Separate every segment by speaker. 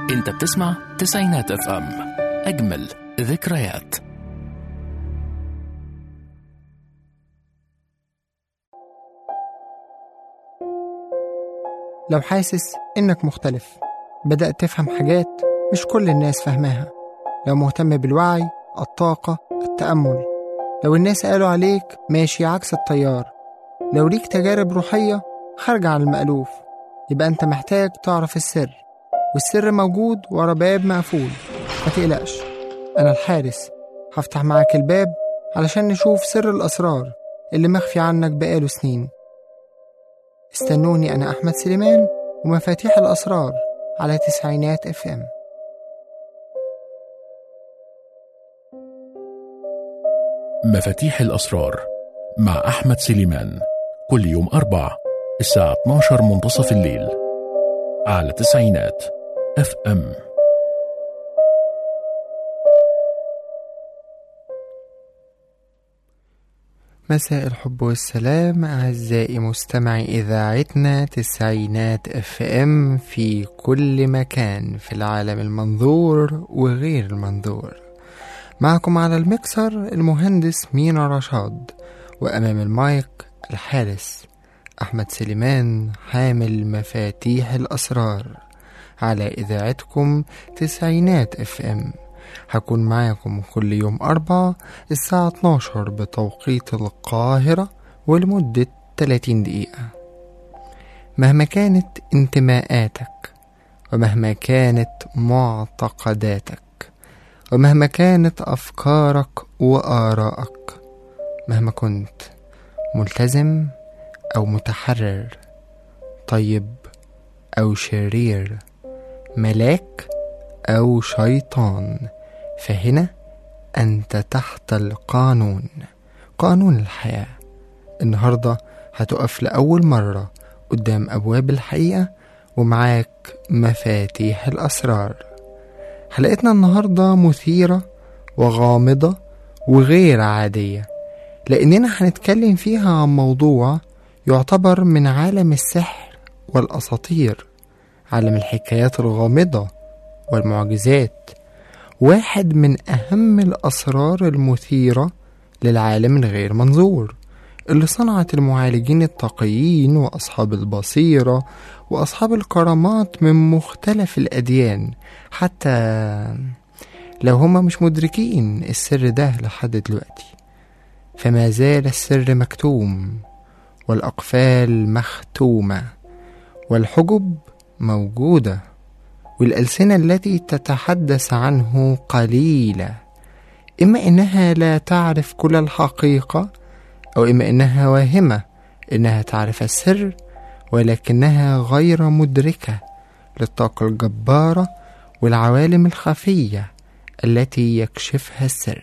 Speaker 1: انت بتسمع تسعينات اف ام اجمل ذكريات
Speaker 2: لو حاسس إنك مختلف بدأت تفهم حاجات مش كل الناس فاهماها لو مهتم بالوعي الطاقة التأمل لو الناس قالوا عليك ماشي عكس التيار لو ليك تجارب روحية خارجة عن المألوف يبقى أنت محتاج تعرف السر والسر موجود ورا باب مقفول ما تقلقش أنا الحارس هفتح معاك الباب علشان نشوف سر الأسرار اللي مخفي عنك بقاله سنين استنوني أنا أحمد سليمان ومفاتيح الأسرار على تسعينات اف ام
Speaker 1: مفاتيح الأسرار مع أحمد سليمان كل يوم أربع الساعة 12 منتصف الليل على تسعينات اف ام
Speaker 2: مساء الحب والسلام أعزائي مستمعي إذاعتنا تسعينات اف ام في كل مكان في العالم المنظور وغير المنظور معكم على المكسر المهندس مينا رشاد وأمام المايك الحارس أحمد سليمان حامل مفاتيح الأسرار على إذاعتكم تسعينات اف ام هكون معاكم كل يوم أربعة الساعة 12 بتوقيت القاهرة ولمدة 30 دقيقة مهما كانت انتماءاتك ومهما كانت معتقداتك ومهما كانت أفكارك وآرائك مهما كنت ملتزم أو متحرر طيب أو شرير ملاك أو شيطان فهنا أنت تحت القانون قانون الحياة النهاردة هتقف لأول مرة قدام أبواب الحقيقة ومعاك مفاتيح الأسرار حلقتنا النهاردة مثيرة وغامضة وغير عادية لأننا هنتكلم فيها عن موضوع يعتبر من عالم السحر والأساطير عالم الحكايات الغامضة والمعجزات واحد من أهم الأسرار المثيرة للعالم الغير منظور اللي صنعت المعالجين التقيين وأصحاب البصيرة وأصحاب الكرامات من مختلف الأديان حتى لو هما مش مدركين السر ده لحد دلوقتي فما زال السر مكتوم والأقفال مختومة والحجب موجوده والألسنة التي تتحدث عنه قليلة إما إنها لا تعرف كل الحقيقة أو إما إنها واهمة إنها تعرف السر ولكنها غير مدركة للطاقة الجبارة والعوالم الخفية التي يكشفها السر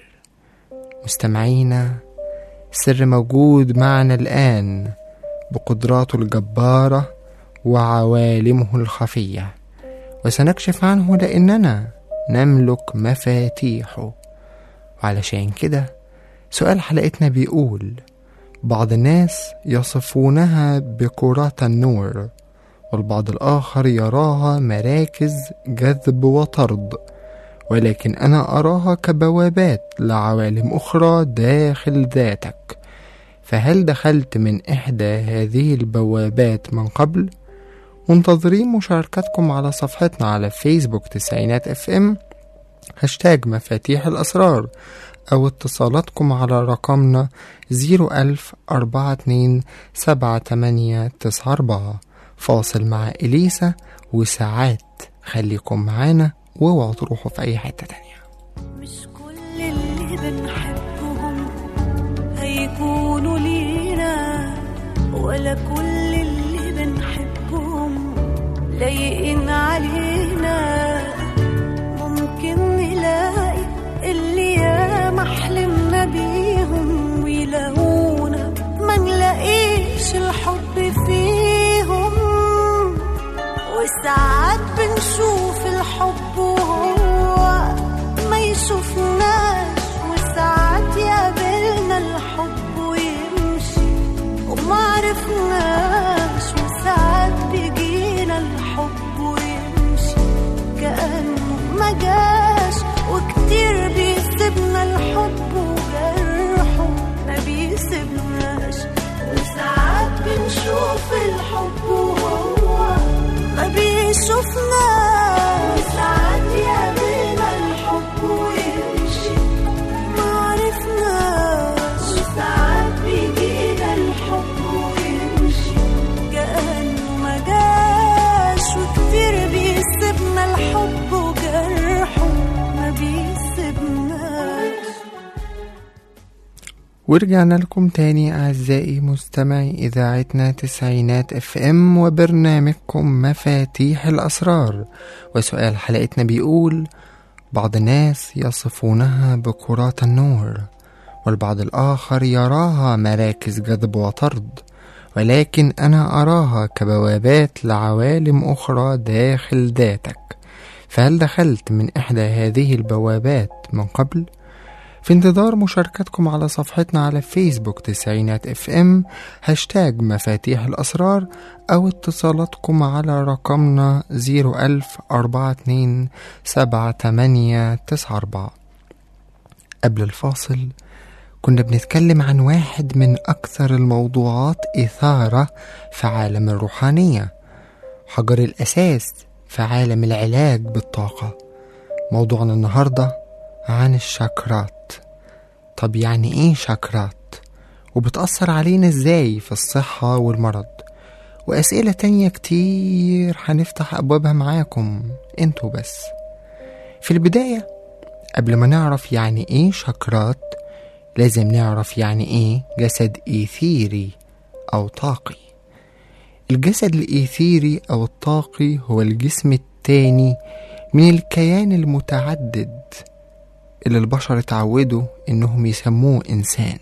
Speaker 2: مستمعينا السر موجود معنا الآن بقدراته الجبارة وعوالمه الخفيه وسنكشف عنه لأننا نملك مفاتيحه وعلشان كده سؤال حلقتنا بيقول بعض الناس يصفونها بكرات النور والبعض الآخر يراها مراكز جذب وطرد ولكن أنا أراها كبوابات لعوالم أخرى داخل ذاتك فهل دخلت من إحدى هذه البوابات من قبل؟ منتظرين مشاركتكم على صفحتنا على فيسبوك تسعينات اف ام هاشتاج مفاتيح الأسرار أو اتصالاتكم على رقمنا زيرو ألف أربعة اتنين سبعة تمانية تسعة أربعة فاصل مع إليسا وساعات خليكم معانا واوعوا تروحوا في أي حتة تانية
Speaker 3: مش كل اللي بنحبهم هيكونوا لينا ولا كل اللي بنحبهم لايقين علينا ممكن نلاقي اللي ياما حلمنا بيهم ويلاقونا ما نلاقيش الحب فيهم وساعات بنشوف الحب وهو ما يشوفناش وساعات يقابلنا الحب ويمشي وما عرفناش وساعات بيجينا الحب ويمشي كأن يشوفناش ساعات يقابلنا الحب ويمشي معرفناش وساعات بيجينا الحب ويمشي كأنه ما جاش وكتير بيسيبنا الحب وجرحه ما بيسيبناش
Speaker 2: ورجعنا لكم تاني أعزائي مستمعي إذاعتنا تسعينات اف ام وبرنامجكم مفاتيح الأسرار وسؤال حلقتنا بيقول بعض الناس يصفونها بكرات النور والبعض الآخر يراها مراكز جذب وطرد ولكن أنا أراها كبوابات لعوالم أخرى داخل ذاتك فهل دخلت من إحدى هذه البوابات من قبل؟ في انتظار مشاركتكم على صفحتنا على فيسبوك تسعينات اف ام هاشتاج مفاتيح الأسرار أو اتصالاتكم على رقمنا زيرو ألف أربعة اتنين سبعة تمانية تسعة أربعة قبل الفاصل كنا بنتكلم عن واحد من أكثر الموضوعات إثارة في عالم الروحانية حجر الأساس في عالم العلاج بالطاقة موضوعنا النهاردة عن الشاكرات طب يعني ايه شاكرات وبتأثر علينا ازاي في الصحة والمرض وأسئلة تانية كتير هنفتح أبوابها معاكم انتوا بس في البداية قبل ما نعرف يعني ايه شاكرات لازم نعرف يعني ايه جسد إيثيري أو طاقي الجسد الإيثيري أو الطاقي هو الجسم التاني من الكيان المتعدد اللي البشر اتعودوا إنهم يسموه إنسان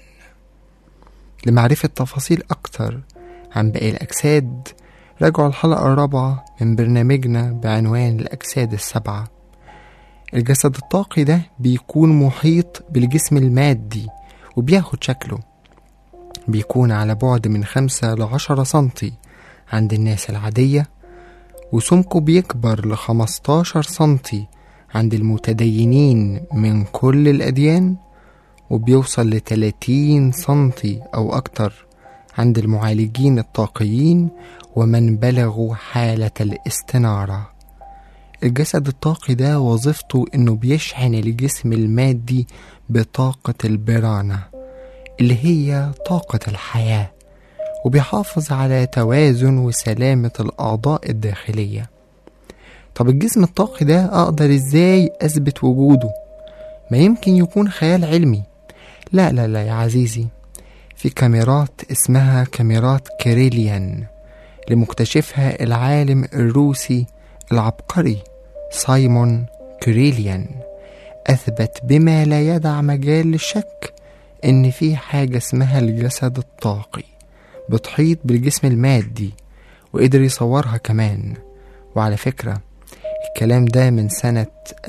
Speaker 2: لمعرفة تفاصيل أكتر عن باقي الأجساد راجعوا الحلقة الرابعة من برنامجنا بعنوان الأجساد السبعة الجسد الطاقي ده بيكون محيط بالجسم المادي وبياخد شكله بيكون على بعد من خمسة لعشرة سنتي عند الناس العادية وسمكه بيكبر لخمستاشر سنتي عند المتدينين من كل الأديان وبيوصل لتلاتين سنتي أو أكتر عند المعالجين الطاقيين ومن بلغوا حالة الاستنارة الجسد الطاقي ده وظيفته إنه بيشحن الجسم المادي بطاقة البرانة اللي هي طاقة الحياة وبيحافظ على توازن وسلامة الأعضاء الداخلية طب الجسم الطاقي ده أقدر إزاي أثبت وجوده ما يمكن يكون خيال علمي لا لا لا يا عزيزي في كاميرات اسمها كاميرات كيريليان لمكتشفها العالم الروسي العبقري سايمون كيريليان أثبت بما لا يدع مجال للشك إن في حاجة اسمها الجسد الطاقي بتحيط بالجسم المادي وقدر يصورها كمان وعلى فكرة الكلام ده من سنة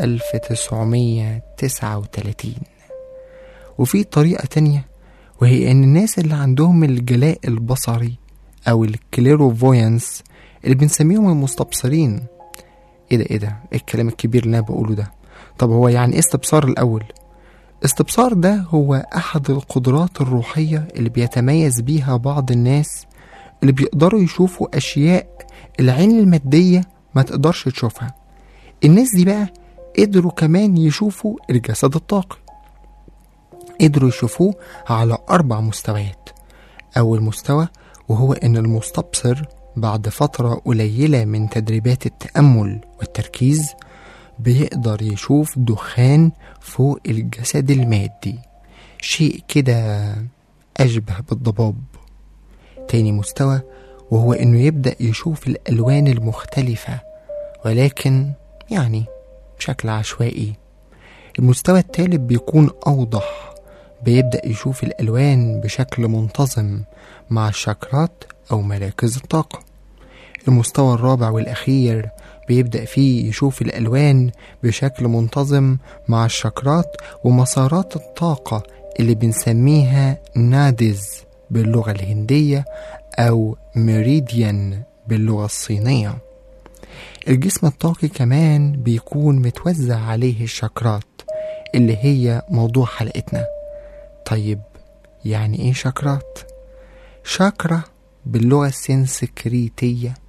Speaker 2: 1939 وفي طريقة تانية وهي إن الناس اللي عندهم الجلاء البصري أو الكليروفويانس اللي بنسميهم المستبصرين إيه ده إيه ده إيه الكلام الكبير اللي أنا بقوله ده طب هو يعني إيه استبصار الأول استبصار ده هو أحد القدرات الروحية اللي بيتميز بيها بعض الناس اللي بيقدروا يشوفوا أشياء العين المادية ما تقدرش تشوفها الناس دي بقى قدروا كمان يشوفوا الجسد الطاقي قدروا يشوفوه على أربع مستويات أول مستوى وهو إن المستبصر بعد فترة قليلة من تدريبات التأمل والتركيز بيقدر يشوف دخان فوق الجسد المادي شيء كده أشبه بالضباب تاني مستوى وهو إنه يبدأ يشوف الألوان المختلفة ولكن يعني بشكل عشوائي المستوى التالت بيكون أوضح بيبدأ يشوف الألوان بشكل منتظم مع الشاكرات أو مراكز الطاقة المستوى الرابع والأخير بيبدأ فيه يشوف الألوان بشكل منتظم مع الشاكرات ومسارات الطاقة اللي بنسميها نادز باللغة الهندية أو ميريديان باللغة الصينية الجسم الطاقي كمان بيكون متوزع عليه الشاكرات اللي هي موضوع حلقتنا طيب يعني ايه شاكرات؟ شاكرا باللغة السنسكريتية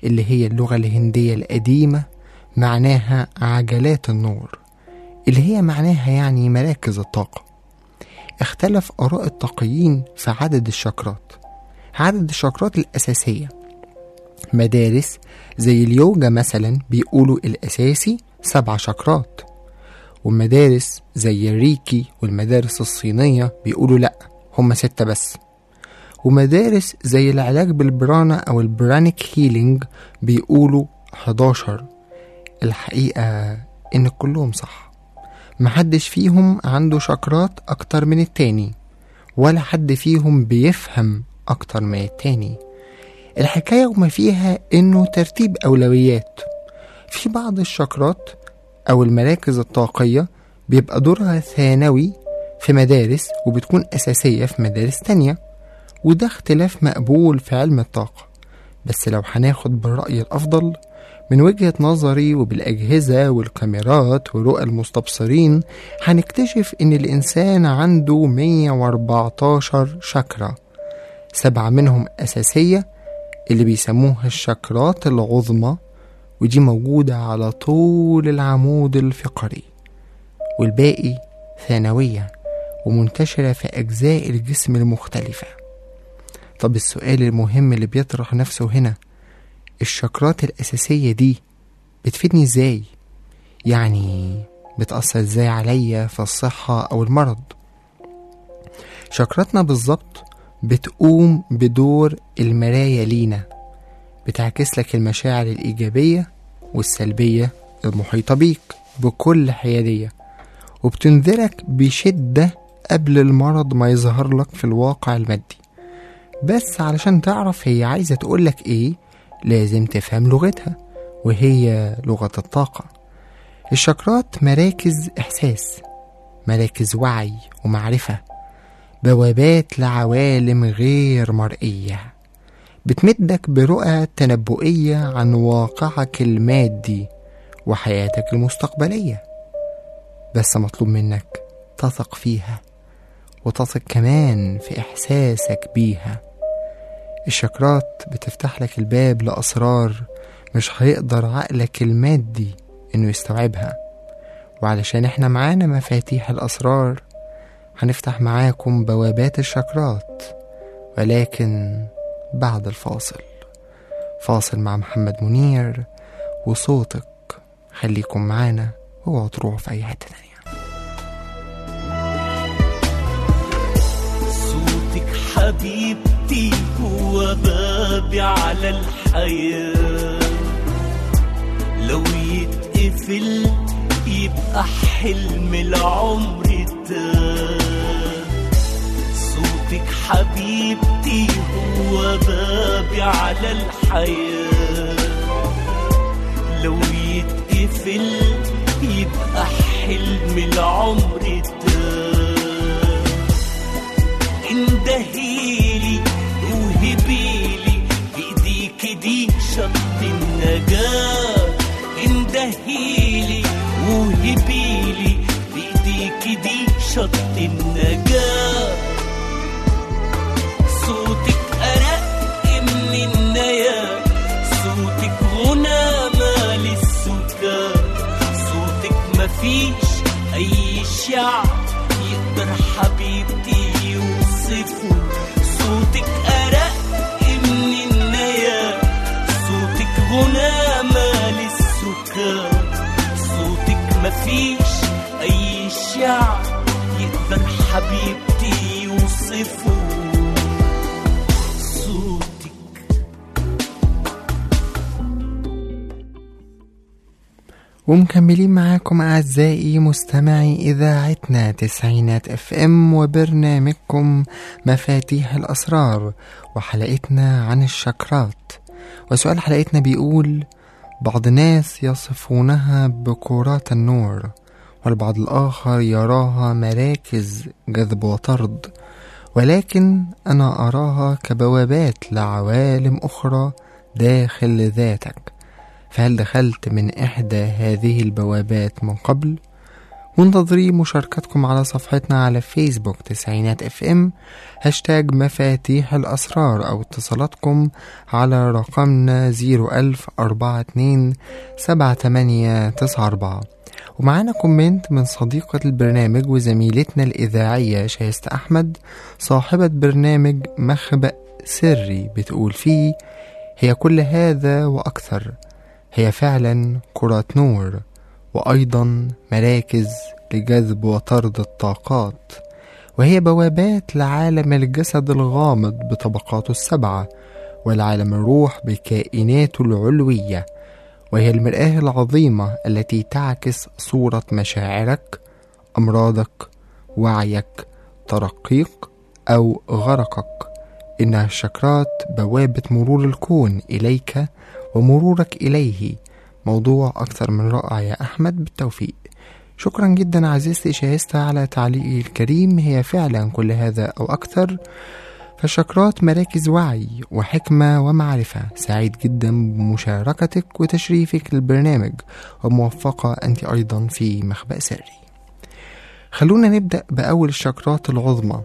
Speaker 2: اللي هي اللغة الهندية القديمة معناها عجلات النور اللي هي معناها يعني مراكز الطاقة اختلف آراء الطاقيين في عدد الشكرات عدد الشكرات الأساسية مدارس زي اليوجا مثلا بيقولوا الأساسي سبع شكرات والمدارس زي الريكي والمدارس الصينية بيقولوا لأ هما ستة بس ومدارس زي العلاج بالبرانا أو البرانيك هيلينج بيقولوا 11 الحقيقة إن كلهم صح محدش فيهم عنده شكرات أكتر من التاني ولا حد فيهم بيفهم أكتر من التاني الحكاية وما فيها إنه ترتيب أولويات في بعض الشكرات أو المراكز الطاقية بيبقى دورها ثانوي في مدارس وبتكون أساسية في مدارس تانية وده اختلاف مقبول في علم الطاقة بس لو هناخد بالرأي الأفضل من وجهة نظري وبالأجهزة والكاميرات ورؤى المستبصرين هنكتشف إن الإنسان عنده 114 شكرة سبعة منهم أساسية اللي بيسموها الشكرات العظمى ودي موجودة على طول العمود الفقري والباقي ثانوية ومنتشرة في أجزاء الجسم المختلفة طب السؤال المهم اللي بيطرح نفسه هنا الشكرات الأساسية دي بتفيدني ازاي؟ يعني بتأثر ازاي عليا في الصحة أو المرض؟ شكراتنا بالظبط بتقوم بدور المراية لينا بتعكس لك المشاعر الإيجابية والسلبية المحيطة بيك بكل حيادية وبتنذرك بشدة قبل المرض ما يظهر لك في الواقع المادي بس علشان تعرف هي عايزة تقولك ايه لازم تفهم لغتها وهي لغة الطاقة الشكرات مراكز إحساس مراكز وعي ومعرفة بوابات لعوالم غير مرئية بتمدك برؤى تنبؤية عن واقعك المادي وحياتك المستقبلية بس مطلوب منك تثق فيها وتثق كمان في إحساسك بيها الشكرات بتفتح لك الباب لأسرار مش هيقدر عقلك المادي إنه يستوعبها وعلشان إحنا معانا مفاتيح الأسرار هنفتح معاكم بوابات الشكرات ولكن بعد الفاصل فاصل مع محمد منير وصوتك خليكم معانا اوعوا تروحوا في أي حتة تانية
Speaker 4: صوتك حبيبتي هو بابي على الحياة لو يتقفل يبقى حلم العمر ده صوتك حبيبتي هو بابي على الحياة لو يتقفل يبقى حلم العمر ده اندهيلي وهبيلي بايديك دي شط النجاة اندهيلي وهبيلي بايديك دي شط النجاة صوتك أرق من النيا صوتك غنى مال السكان صوتك مفيش أي شعب يقدر حبيبتي يوصفه صوتك أرق من النيا صوتك غنى مال السكان صوتك مفيش أي شعب يقدر حبيبتي يوصفه صوتك
Speaker 2: ومكملين معاكم أعزائي مستمعي إذاعتنا تسعينات اف ام وبرنامجكم مفاتيح الأسرار وحلقتنا عن الشكرات وسؤال حلقتنا بيقول بعض الناس يصفونها بكرات النور والبعض الآخر يراها مراكز جذب وطرد ولكن أنا أراها كبوابات لعوالم أخرى داخل ذاتك فهل دخلت من إحدى هذه البوابات من قبل؟ منتظرين مشاركتكم على صفحتنا على فيسبوك تسعينات اف ام هاشتاج مفاتيح الأسرار أو اتصالاتكم على رقمنا زيرو ألف أربعة اتنين سبعة تمانية تسعة أربعة ومعانا كومنت من صديقة البرنامج وزميلتنا الإذاعية شايست أحمد صاحبة برنامج مخبأ سري بتقول فيه هي كل هذا وأكثر هي فعلا كرات نور وأيضا مراكز لجذب وطرد الطاقات وهي بوابات لعالم الجسد الغامض بطبقاته السبعة والعالم الروح بكائناته العلوية وهي المرآة العظيمة التي تعكس صورة مشاعرك أمراضك وعيك ترقيك أو غرقك إنها الشكرات بوابة مرور الكون إليك ومرورك إليه موضوع أكثر من رائع يا أحمد بالتوفيق شكرا جدا عزيزتي شاهستة على تعليقي الكريم هي فعلا كل هذا أو أكثر فالشكرات مراكز وعي وحكمة ومعرفة سعيد جدا بمشاركتك وتشريفك للبرنامج وموفقة أنت أيضا في مخبأ سري خلونا نبدأ بأول الشكرات العظمى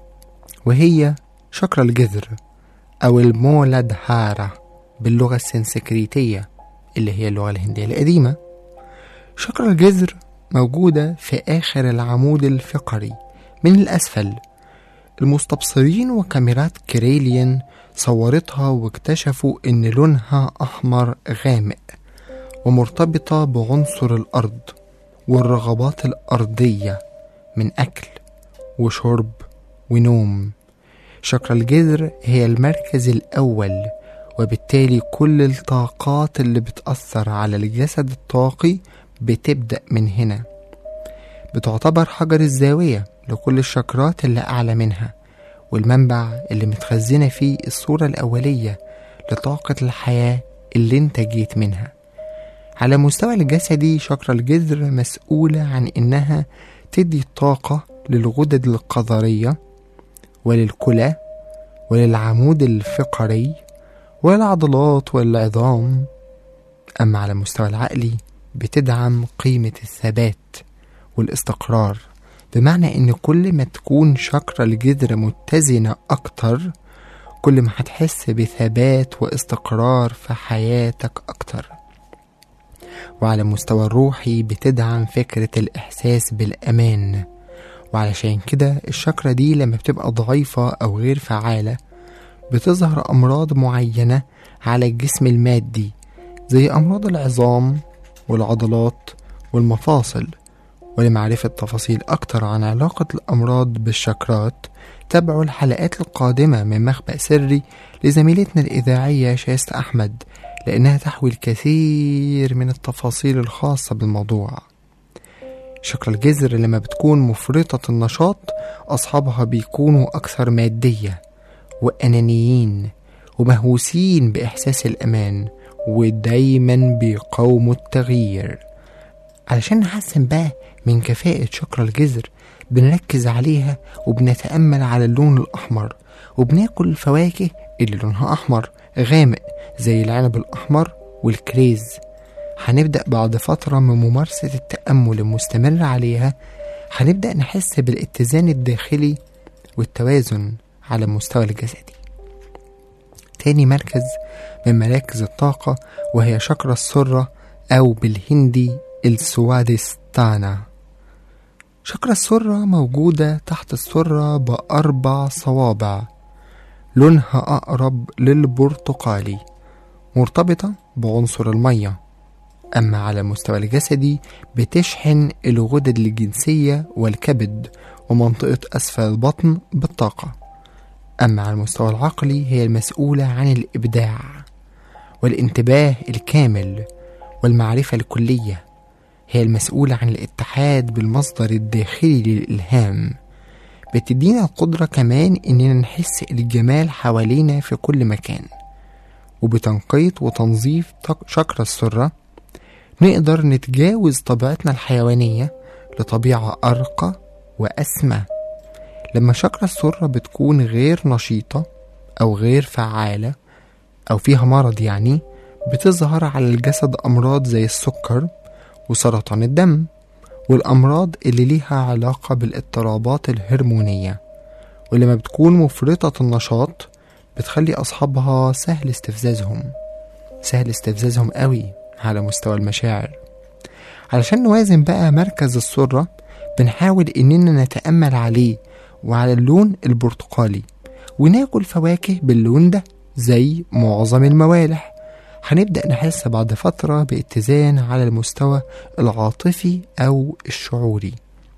Speaker 2: وهي شكر الجذر أو المولادهارا باللغة السنسكريتية اللي هي اللغة الهندية القديمة شكر الجذر موجودة في آخر العمود الفقري من الأسفل المستبصرين وكاميرات كريليان صورتها واكتشفوا إن لونها أحمر غامق ومرتبطة بعنصر الأرض والرغبات الأرضية من أكل وشرب ونوم شكر الجذر هي المركز الأول وبالتالي كل الطاقات اللي بتأثر على الجسد الطاقي بتبدأ من هنا بتعتبر حجر الزاوية لكل الشكرات اللي أعلى منها والمنبع اللي متخزنة فيه الصورة الأولية لطاقة الحياة اللي انت جيت منها على مستوى الجسدي شكر الجذر مسؤولة عن إنها تدي طاقة للغدد القذرية وللكلى وللعمود الفقري والعضلات والعظام أما على المستوى العقلي بتدعم قيمة الثبات والاستقرار بمعنى إن كل ما تكون شكرة الجذر متزنة أكتر كل ما هتحس بثبات واستقرار في حياتك أكتر وعلى المستوى الروحي بتدعم فكرة الإحساس بالأمان وعلشان كده الشكرة دي لما بتبقى ضعيفة أو غير فعالة بتظهر أمراض معينة على الجسم المادي زي أمراض العظام والعضلات والمفاصل ولمعرفة تفاصيل أكتر عن علاقة الأمراض بالشكرات تابعوا الحلقات القادمة من مخبأ سري لزميلتنا الإذاعية شاست أحمد لأنها تحوي الكثير من التفاصيل الخاصة بالموضوع شكر الجذر لما بتكون مفرطة النشاط أصحابها بيكونوا أكثر مادية وأنانيين ومهووسين بإحساس الأمان ودايما بيقاوموا التغيير علشان نحسن بقى من كفاءة شكر الجذر بنركز عليها وبنتأمل على اللون الأحمر وبناكل الفواكه اللي لونها أحمر غامق زي العنب الأحمر والكريز هنبدأ بعد فترة من ممارسة التأمل المستمر عليها هنبدأ نحس بالاتزان الداخلي والتوازن على المستوى الجسدي تاني مركز من مراكز الطاقة وهي شكرة السرة أو بالهندي السوادستانا شكرة السرة موجودة تحت السرة بأربع صوابع لونها أقرب للبرتقالي مرتبطة بعنصر المية أما على المستوى الجسدي بتشحن الغدد الجنسية والكبد ومنطقة أسفل البطن بالطاقة أما على المستوى العقلي هي المسؤولة عن الإبداع والانتباه الكامل والمعرفة الكلية هي المسؤولة عن الاتحاد بالمصدر الداخلي للإلهام بتدينا القدرة كمان إننا نحس الجمال حوالينا في كل مكان وبتنقية وتنظيف طق- شكر السرة نقدر نتجاوز طبيعتنا الحيوانية لطبيعة أرقى وأسمى لما شكرة السرة بتكون غير نشيطة أو غير فعالة أو فيها مرض يعني بتظهر على الجسد أمراض زي السكر وسرطان الدم والأمراض اللي ليها علاقة بالاضطرابات الهرمونية ولما بتكون مفرطة النشاط بتخلي أصحابها سهل استفزازهم سهل استفزازهم قوي على مستوى المشاعر علشان نوازن بقى مركز السرة بنحاول إننا نتأمل عليه وعلى اللون البرتقالي وناكل فواكه باللون ده زي معظم الموالح هنبدأ نحس بعد فترة باتزان على المستوى العاطفي أو الشعوري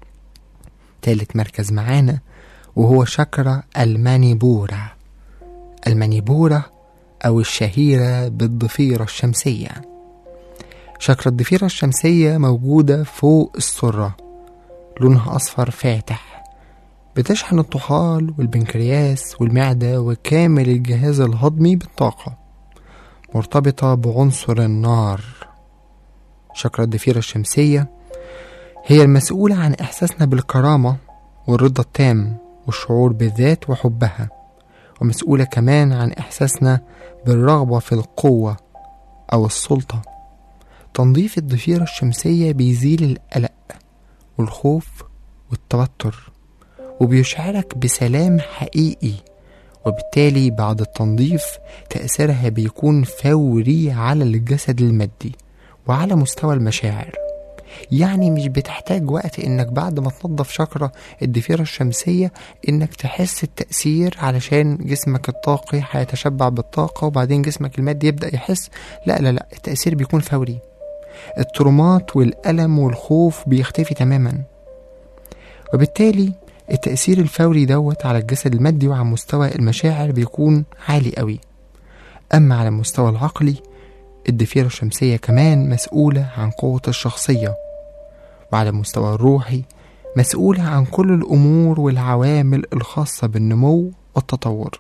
Speaker 2: تالت مركز معانا وهو شكرا المانيبورا المانيبورا أو الشهيرة بالضفيرة الشمسية شكرا الضفيرة الشمسية موجودة فوق السرة لونها أصفر فاتح بتشحن الطحال والبنكرياس والمعدة وكامل الجهاز الهضمي بالطاقة مرتبطة بعنصر النار شكرا الضفيرة الشمسية هي المسؤولة عن إحساسنا بالكرامة والرضا التام والشعور بالذات وحبها ومسؤولة كمان عن إحساسنا بالرغبة في القوة أو السلطة تنظيف الضفيرة الشمسية بيزيل القلق والخوف والتوتر وبيشعرك بسلام حقيقي وبالتالي بعد التنظيف تأثيرها بيكون فوري على الجسد المادي وعلى مستوى المشاعر يعني مش بتحتاج وقت انك بعد ما تنظف شكرة الضفيرة الشمسية انك تحس التأثير علشان جسمك الطاقي هيتشبع بالطاقة وبعدين جسمك المادي يبدأ يحس لا لا لا التأثير بيكون فوري الترومات والألم والخوف بيختفي تماما وبالتالي التأثير الفوري دوت على الجسد المادي وعلى مستوى المشاعر بيكون عالي قوي أما على المستوى العقلي الضفيرة الشمسية كمان مسؤولة عن قوة الشخصية وعلى المستوى الروحي مسؤولة عن كل الأمور والعوامل الخاصة بالنمو والتطور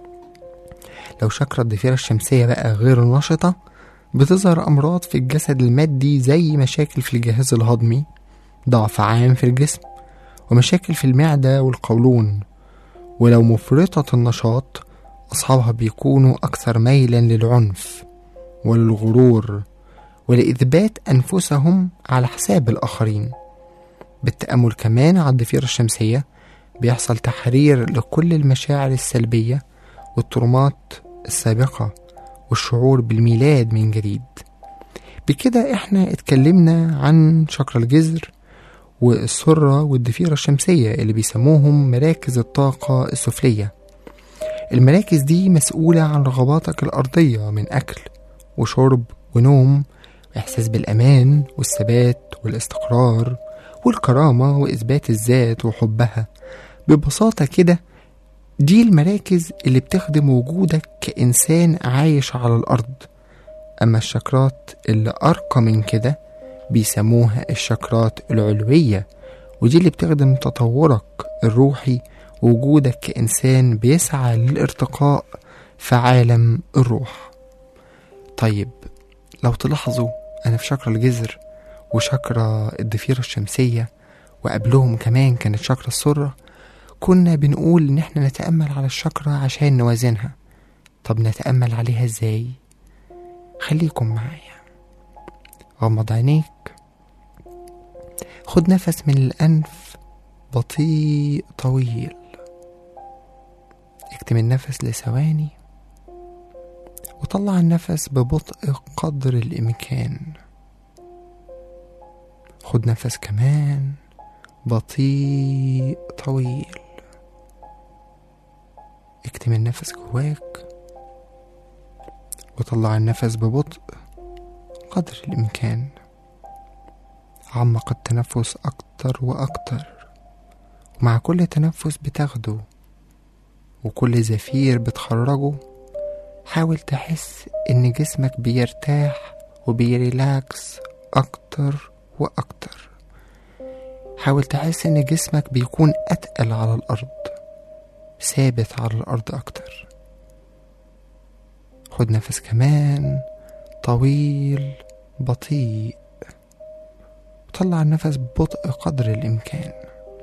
Speaker 2: لو شكرا الضفيرة الشمسية بقى غير نشطة بتظهر أمراض في الجسد المادي زي مشاكل في الجهاز الهضمي ضعف عام في الجسم ومشاكل في المعدة والقولون ولو مفرطة النشاط أصحابها بيكونوا أكثر ميلا للعنف وللغرور ولإثبات أنفسهم على حساب الآخرين بالتأمل كمان على الضفيرة الشمسية بيحصل تحرير لكل المشاعر السلبية والترومات السابقة والشعور بالميلاد من جديد بكده احنا اتكلمنا عن شكر الجذر والسرة والضفيرة الشمسية اللي بيسموهم مراكز الطاقة السفلية المراكز دي مسؤولة عن رغباتك الأرضية من أكل وشرب ونوم وإحساس بالأمان والثبات والاستقرار والكرامة وإثبات الذات وحبها ببساطة كده دي المراكز اللي بتخدم وجودك كإنسان عايش على الأرض أما الشكرات اللي أرقى من كده بيسموها الشكرات العلوية ودي اللي بتخدم تطورك الروحي ووجودك كإنسان بيسعى للارتقاء في عالم الروح طيب لو تلاحظوا أنا في شكرا الجذر وشكرا الضفيرة الشمسية وقبلهم كمان كانت شكرا السرة كنا بنقول إن احنا نتأمل على الشكرا عشان نوازنها طب نتأمل عليها ازاي خليكم معايا غمض عينيك خد نفس من الأنف بطيء طويل اكتم النفس لثواني وطلع النفس ببطء قدر الإمكان خد نفس كمان بطيء طويل اكتم النفس جواك وطلع النفس ببطء قدر الإمكان عمق التنفس أكتر وأكتر ومع كل تنفس بتاخده وكل زفير بتخرجه حاول تحس إن جسمك بيرتاح وبيريلاكس أكتر وأكتر حاول تحس إن جسمك بيكون أتقل على الأرض ثابت على الأرض أكتر خد نفس كمان طويل بطيء طلع النفس ببطء قدر الإمكان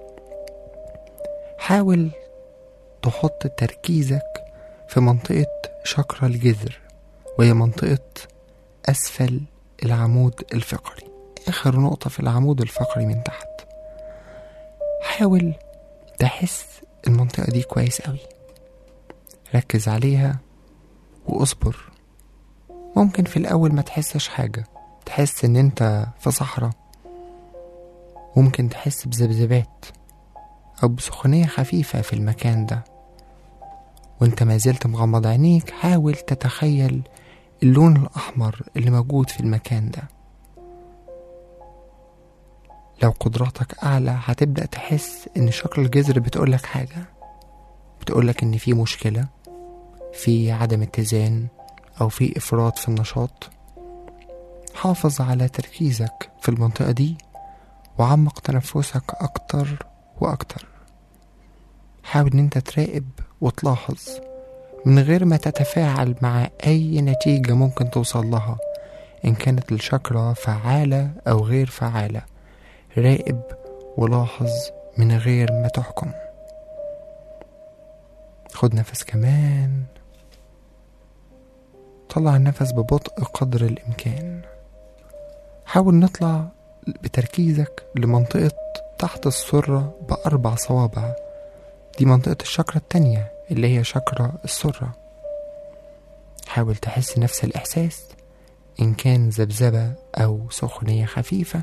Speaker 2: حاول تحط تركيزك في منطقة شكرا الجذر وهي منطقة أسفل العمود الفقري آخر نقطة في العمود الفقري من تحت حاول تحس المنطقة دي كويس قوي ركز عليها واصبر ممكن في الأول ما تحسش حاجة تحس إن أنت في صحراء ممكن تحس بذبذبات أو بسخونية خفيفة في المكان ده وانت ما زلت مغمض عينيك حاول تتخيل اللون الأحمر اللي موجود في المكان ده لو قدراتك أعلى هتبدأ تحس إن شكل الجذر بتقولك حاجة بتقولك إن في مشكلة في عدم اتزان أو في إفراط في النشاط حافظ على تركيزك في المنطقة دي وعمق تنفسك أكتر وأكتر حاول إن أنت تراقب وتلاحظ من غير ما تتفاعل مع أي نتيجة ممكن توصل لها إن كانت الشكرة فعالة أو غير فعالة راقب ولاحظ من غير ما تحكم خد نفس كمان طلع النفس ببطء قدر الإمكان حاول نطلع بتركيزك لمنطقة تحت السرة بأربع صوابع دي منطقة الشكرة التانية اللي هي شكرة السرة حاول تحس نفس الإحساس إن كان ذبذبة أو سخونية خفيفة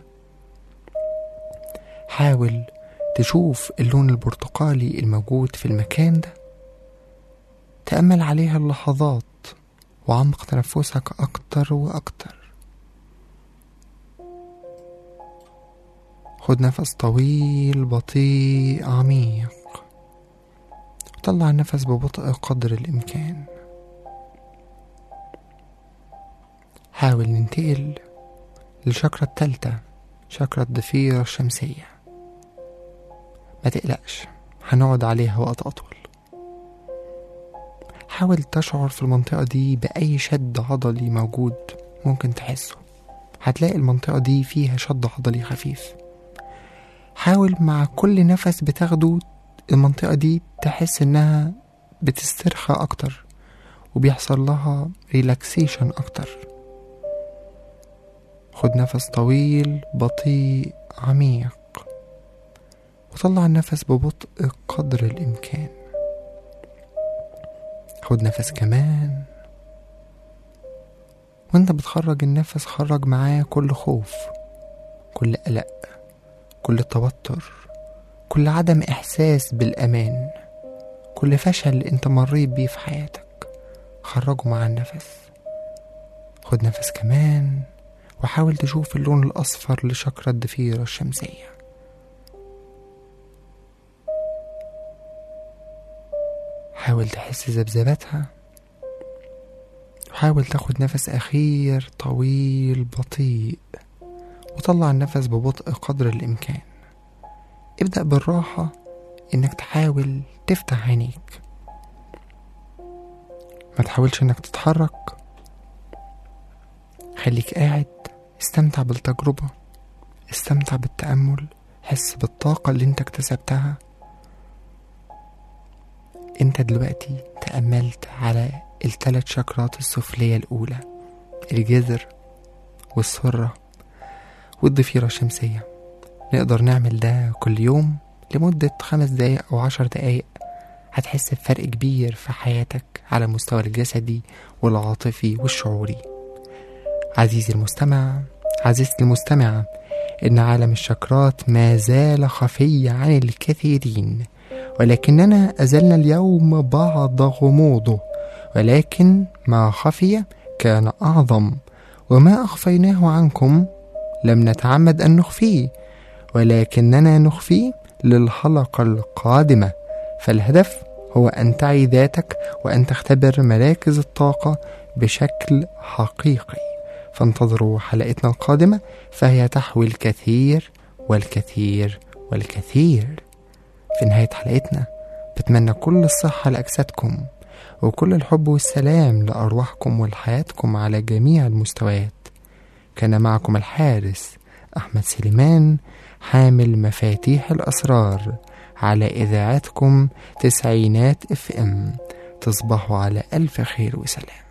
Speaker 2: حاول تشوف اللون البرتقالي الموجود في المكان ده تأمل عليها اللحظات وعمق تنفسك أكتر وأكتر خد نفس طويل بطيء عميق طلع النفس ببطء قدر الإمكان حاول ننتقل للشكرة التالتة شكرة الضفيرة الشمسية ما تقلقش هنقعد عليها وقت أطول حاول تشعر في المنطقة دي بأي شد عضلي موجود ممكن تحسه هتلاقي المنطقة دي فيها شد عضلي خفيف حاول مع كل نفس بتاخده المنطقة دي تحس إنها بتسترخى أكتر وبيحصل لها ريلاكسيشن أكتر خد نفس طويل بطيء عميق وطلع النفس ببطء قدر الإمكان خد نفس كمان وانت بتخرج النفس خرج معاه كل خوف كل قلق كل توتر كل عدم إحساس بالأمان كل فشل انت مريت بيه في حياتك خرجه مع النفس خد نفس كمان وحاول تشوف اللون الأصفر لشكرة الضفيرة الشمسية حاول تحس ذبذباتها وحاول تاخد نفس أخير طويل بطيء وطلع النفس ببطء قدر الإمكان ابدأ بالراحة إنك تحاول تفتح عينيك ما تحاولش إنك تتحرك خليك قاعد استمتع بالتجربة استمتع بالتأمل حس بالطاقة اللي انت اكتسبتها انت دلوقتي تأملت على الثلاث شكرات السفلية الأولى الجذر والسرة والضفيرة الشمسية نقدر نعمل ده كل يوم لمدة خمس دقايق أو عشر دقايق هتحس بفرق كبير في حياتك على المستوى الجسدي والعاطفي والشعوري عزيزي المستمع عزيزتي المستمعة إن عالم الشكرات ما زال خفي عن الكثيرين ولكننا أزلنا اليوم بعض غموضه ولكن ما خفي كان أعظم وما أخفيناه عنكم لم نتعمد أن نخفيه ولكننا نخفيه للحلقة القادمة فالهدف هو أن تعي ذاتك وأن تختبر مراكز الطاقة بشكل حقيقي فانتظروا حلقتنا القادمة فهي تحوي الكثير والكثير والكثير في نهاية حلقتنا بتمنى كل الصحة لأجسادكم وكل الحب والسلام لأرواحكم ولحياتكم على جميع المستويات كان معكم الحارس أحمد سليمان حامل مفاتيح الأسرار على إذاعتكم تسعينات اف ام تصبحوا على ألف خير وسلام